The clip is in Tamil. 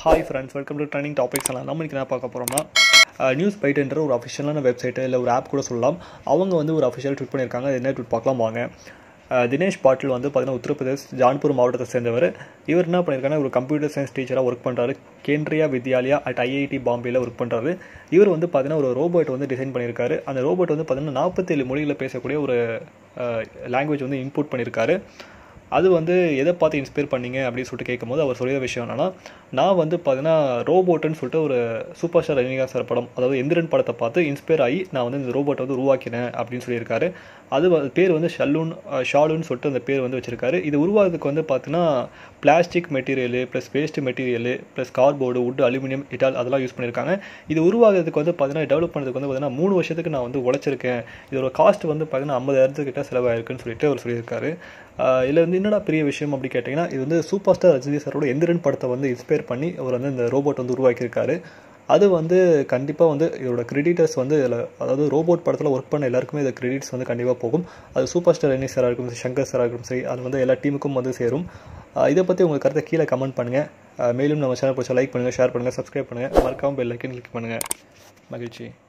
hi friends welcome to trending topics எல்லாம் நம்ம இன்றைக்கி என்ன பார்க்க போகிறோம்னா நியூஸ் பைட்டுன்ற ஒரு அஃபிஷியலான வெப்சைட்டு இல்லை ஒரு ஆப் கூட சொல்லலாம் அவங்க வந்து ஒரு அஃபிஷியல் ட்வீட் பண்ணியிருக்காங்க அது என்ன ட்வீட் பார்க்கலாம் வாங்க அஹ் தினேஷ் பாட்டில் வந்து பார்த்தீங்கன்னா உத்தரப்பிரதேஷ் ஜான்பூர் மாவட்டத்தை சேர்ந்தவர் இவர் என்ன பண்ணியிருக்காங்கன்னா ஒரு கம்ப்யூட்டர் சயின்ஸ் டீச்சராக ஒர்க் பண்ணுறாரு கேந்திரியா வித்யாலயா அட் ஐஐடி பாம்பேயில் ஒர்க் பண்ணுறாரு இவர் வந்து பார்த்தீங்கன்னா ஒரு ரோபோட் வந்து டிசைன் பண்ணியிருக்காரு அந்த ரோபோட் வந்து பார்த்தீங்கன்னா நாற்பத்தேழு மொழியில் பேசக்கூடிய ஒரு லாங்குவேஜ் வந்து இன்புட் பண்ணியிருக்காரு அது வந்து எதை பார்த்து இன்ஸ்பயர் பண்ணீங்க அப்படின்னு சொல்லிட்டு கேட்கும்போது அவர் சொல்லிய விஷயம் என்னன்னா நான் வந்து பார்த்தீங்கன்னா ரோபோட்டுன்னு சொல்லிட்டு ஒரு சூப்பர் ஸ்டார் ரஜினிகாந்த் சார் படம் அதாவது எந்திரன் படத்தை பார்த்து இன்ஸ்பயர் ஆகி நான் வந்து இந்த ரோபோட்டை வந்து உருவாக்கினேன் அப்படின்னு சொல்லியிருக்காரு அது வ- பேர் வந்து ஷல்லூன் ஷாலுன்னு சொல்லிட்டு அந்த பேர் வந்து வச்சிருக்காரு இது உருவாகிறதுக்கு வந்து பார்த்தீங்கன்னா plastic material plus waste material plus cardboard wood aluminium இட்டால் அதெல்லாம் யூஸ் பண்ணியிருக்காங்க இது உருவாகிறதுக்கு வந்து பார்த்தீங்கன்னா டெவலப் பண்ணதுக்கு வந்து பார்த்தீங்கன்னா மூணு வருஷத்துக்கு நான் வந்து உழைச்சிருக்கேன் இதோட காஸ்ட் வந்து பார்த்தீங்கன்னா ஐம்பதாயிரத்துக்கிட்ட செலவாயிருக்குன்னு சொல்லிட்டு அவர் சொல்லியிருக்காரு இதில் வந்து என்னடா பெரிய விஷயம் அப்படி கேட்டிங்கன்னா இது வந்து சூப்பர் ஸ்டார் ரஜினி சாரோட எந்திரன் படத்தை வந்து இன்ஸ்பயர் பண்ணி அவர் வந்து இந்த ரோபோட் வந்து உருவாக்கியிருக்காரு அது வந்து கண்டிப்பாக வந்து இதோட கிரெடிட்டர்ஸ் வந்து இதில் அதாவது ரோபோட் படத்தில் ஒர்க் பண்ண எல்லாருக்குமே இந்த கிரெடிட்ஸ் வந்து கண்டிப்பாக போகும் அது சூப்பர் ஸ்டார் ரஜினி சாராக இருக்கும் சரி, சங்கர் சாராக இருக்கும் சரி அது வந்து எல்லா டீமுக்கும் வந்து சேரும் அஹ் இதை பற்றி உங்கள் கருத்தை கீழே கமெண்ட் பண்ணுங்கள் மேலும் நம்ம சேனல் பிடிச்சா லைக் பண்ணுங்கள் ஷேர் பண்ணுங்கள் சப்ஸ்கிரைப் பண்ணுங்கள் மறக்காமல் பெல் ஐக்கன் கிளிக் பண்ணுங்கள் மகிழ்ச்சி